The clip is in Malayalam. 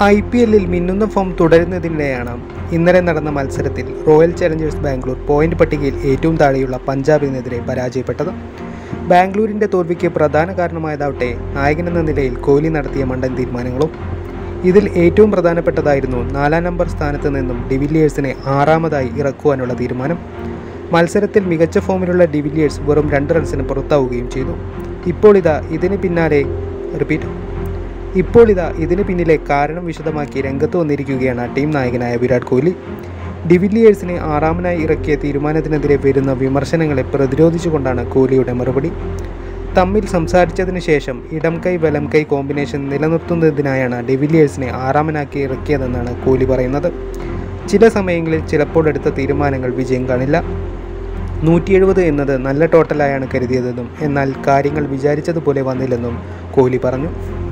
ഐ പി എല്ലിൽ മിന്നുന്ന ഫോം തുടരുന്നതിനിടെയാണ് ഇന്നലെ നടന്ന മത്സരത്തിൽ റോയൽ ചലഞ്ചേഴ്സ് ബാംഗ്ലൂർ പോയിന്റ് പട്ടികയിൽ ഏറ്റവും താഴെയുള്ള പഞ്ചാബിനെതിരെ പരാജയപ്പെട്ടത് ബാംഗ്ലൂരിൻ്റെ തോൽവിക്ക് പ്രധാന കാരണമായതാവട്ടെ നായകനെന്ന നിലയിൽ കോഹ്ലി നടത്തിയ മണ്ടൻ തീരുമാനങ്ങളും ഇതിൽ ഏറ്റവും പ്രധാനപ്പെട്ടതായിരുന്നു നാലാം നമ്പർ സ്ഥാനത്ത് നിന്നും ഡിവില്ലിയേഴ്സിനെ ആറാമതായി ഇറക്കുവാനുള്ള തീരുമാനം മത്സരത്തിൽ മികച്ച ഫോമിലുള്ള ഡിവില്ലിയേഴ്സ് വെറും രണ്ട് റൺസിന് പുറത്താവുകയും ചെയ്തു ഇപ്പോൾ ഇതാ ഇതിന് പിന്നാലെ റിപ്പീറ്റ് ഇപ്പോൾ ഇതാ ഇതിന് പിന്നിലെ കാരണം വിശദമാക്കി രംഗത്ത് വന്നിരിക്കുകയാണ് ടീം നായകനായ വിരാട് കോഹ്ലി ഡിവില്ലിയേഴ്സിനെ ആറാമനായി ഇറക്കിയ തീരുമാനത്തിനെതിരെ വരുന്ന വിമർശനങ്ങളെ പ്രതിരോധിച്ചുകൊണ്ടാണ് കോഹ്ലിയുടെ മറുപടി തമ്മിൽ സംസാരിച്ചതിന് ശേഷം ഇടം കൈ വലം കൈ കോമ്പിനേഷൻ നിലനിർത്തുന്നതിനായാണ് ഡിവില്ലിയേഴ്സിനെ ആറാമനാക്കി ഇറക്കിയതെന്നാണ് കോഹ്ലി പറയുന്നത് ചില സമയങ്ങളിൽ ചിലപ്പോൾ എടുത്ത തീരുമാനങ്ങൾ വിജയം കാണില്ല നൂറ്റി എഴുപത് എന്നത് നല്ല ടോട്ടലായാണ് കരുതിയതെന്നും എന്നാൽ കാര്യങ്ങൾ വിചാരിച്ചതുപോലെ വന്നില്ലെന്നും കോഹ്ലി പറഞ്ഞു